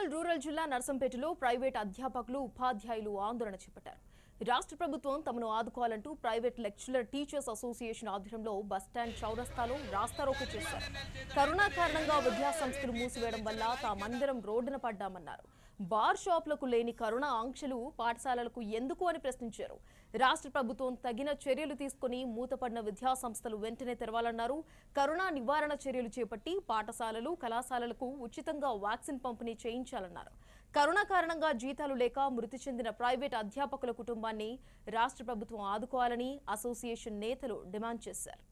Warangal rural జిల్లా నర్సంపేటలో private అధ్యాపకులు ఉపాధ్యాయులు ఆందోళన చేపట్టారు రాష్ట్ర ప్రభుత్వం తమను ఆదుకోవాలంటూ ప్రైవేట్ లెక్చరర్ టీచర్స్ అసోసియేషన్ ఆధ్వర్యంలో బస్టాండ్ చౌరస్తాలో రాస్తారోకో చేశారు కరోనా కారణంగా విద్యా సంస్థలు మూసివేయడం వల్ల తామందరం రోడ్డున పడ్డామన్నారు బార్ షాపులకు లేని కరోనా ఆంక్షలు పాఠశాలలకు ఎందుకు అని ప్రశ్నించారు రాష్ట్ర ప్రభుత్వం తగిన చర్యలు తీసుకుని మూతపడిన విద్యా సంస్థలు వెంటనే తెరవాలన్నారు కరోనా నివారణ చర్యలు చేపట్టి పాఠశాలలు కళాశాలలకు ఉచితంగా వ్యాక్సిన్ పంపిణీ చేయించాలన్నారు కరోనా కారణంగా జీతాలు లేక మృతి చెందిన ప్రైవేట్ అధ్యాపకుల కుటుంబాన్ని రాష్ట్ర ప్రభుత్వం ఆదుకోవాలని అసోసియేషన్ నేతలు డిమాండ్ చేశారు